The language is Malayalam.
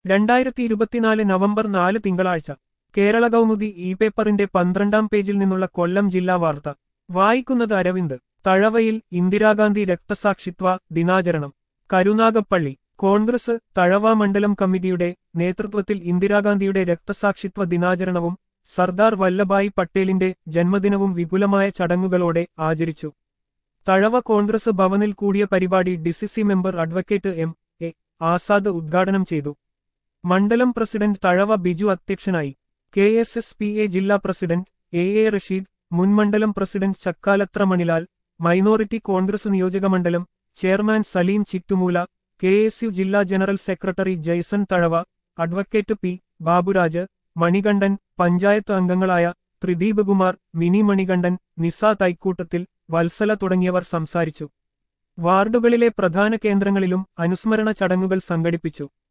രണ്ടായിരത്തി ഇരുപത്തിനാല് നവംബർ നാല് തിങ്കളാഴ്ച കേരള കൗമുദി ഇ പേപ്പറിന്റെ പന്ത്രണ്ടാം പേജിൽ നിന്നുള്ള കൊല്ലം ജില്ലാ വാർത്ത വായിക്കുന്നത് അരവിന്ദ് തഴവയിൽ ഇന്ദിരാഗാന്ധി രക്തസാക്ഷിത്വ ദിനാചരണം കരുനാഗപ്പള്ളി കോൺഗ്രസ് തഴവ മണ്ഡലം കമ്മിറ്റിയുടെ നേതൃത്വത്തിൽ ഇന്ദിരാഗാന്ധിയുടെ രക്തസാക്ഷിത്വ ദിനാചരണവും സർദാർ വല്ലഭായ് പട്ടേലിന്റെ ജന്മദിനവും വിപുലമായ ചടങ്ങുകളോടെ ആചരിച്ചു തഴവ കോൺഗ്രസ് ഭവനിൽ കൂടിയ പരിപാടി DCC member advocate M A Azad ഉദ്ഘാടനം ചെയ്തു മണ്ഡലം പ്രസിഡന്റ് തഴവ ബിജു അധ്യക്ഷനായി K S S P A ജില്ലാ പ്രസിഡന്റ് എ എ റഷീദ് മുൻ മണ്ഡലം പ്രസിഡന്റ് ചക്കാലത്ര മണിലാൽ മൈനോറിറ്റി കോൺഗ്രസ് നിയോജകമണ്ഡലം chairman Saleem Chittumoola K S U ജില്ലാ general secretary Jaison Thazhava advocate P Baburaj Manikandan panchayat അംഗങ്ങളായ ത്രിദീപ് കുമാർ മിനി മണികണ്ഠൻ നിസ തൈക്കൂട്ടത്തിൽ വത്സല തുടങ്ങിയവർ സംസാരിച്ചു വാർഡുകളിലെ പ്രധാന കേന്ദ്രങ്ങളിലും അനുസ്മരണ ചടങ്ങുകൾ സംഘടിപ്പിച്ചു